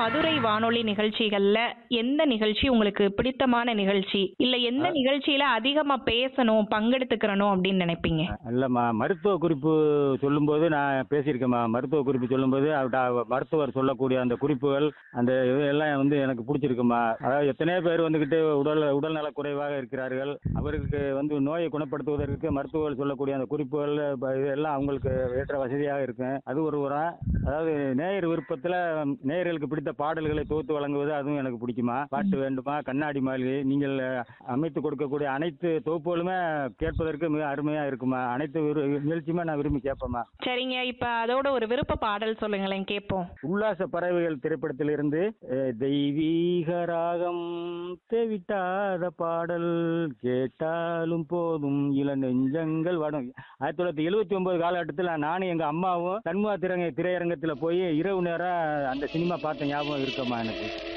மதுரை வானொலி நிகழ்ச்சிகள்ல எந்த நிகழ்ச்சி உங்களுக்கு பிடித்தமான நிகழ்ச்சி இல்ல எந்த நிகழ்ச்சியில அதிகமா பேசணும் பங்கெடுத்துக்கிறணும் அப்படின்னு நினைப்பீங்க இல்லைம்மா மருத்துவ குறிப்பு சொல்லும்போது நான் பேசியிருக்கேம்மா மருத்துவ குறிப்பு சொல்லும்போது அவர்ட்ட மருத்துவர் சொல்லக்கூடிய அந்த குறிப்புகள் அந்த இதெல்லாம் வந்து எனக்கு பிடிச்சிருக்குமா அதாவது எத்தனையோ பேர் வந்துக்கிட்டு உடல் உடல்நல குறைவாக இருக்கிறார்கள் அவருக்கு வந்து நோயை குணப்படுத்துவதற்கு மருத்துவர்கள் சொல்லக்கூடிய அந்த குறிப்புகள் ப- இதெல்லாம் அவங்களுக்கு ஏற்ற வசதியாக இருக்கும் அது ஒரு உரம் அதாவது நேயர் விருப்பத்தில் நேயர்களுக்கு பிடித்த பாடல்களை தொகுத்து வழங்குவது அதுவும் எனக்கு பிடிக்குமா பாட்டு வேண்டுமா கண்ணாடி மாளிகை நீங்கள் அமைத்து கொடுக்கக்கூடிய அனைத்து தொகுப்புகளுமே கேட்பதற்கு மிக அருமையா இருக்குமா அனைத்து விரு- நிகழ்ச்சியுமே நான் விரும்பி கேட்பேம்மா சரிங்க இப்ப அதோட ஒரு விருப்ப பாடல் சொல்லுங்களேன் கேட்போம் உல்லாச பறவைகள் திரைப்படத்திலிருந்து அஹ், தெய்வீக ராகம் தெவிட்டாத பாடல் கேட்டாலும் போதும் இள நெஞ்சங்கள் வாடும் ஆயிரத்தி தொள்ளாயிரத்தி எழுபத்தி ஒன்பது காலகட்டத்தில் நானும் எங்க அம்மாவும் தன்முகா திரை திரையரங்கத்தில் போய் இரவு நேரம் அந்த சினிமா பார்த்த ஞாபகம் இருக்கம்மா எனக்கு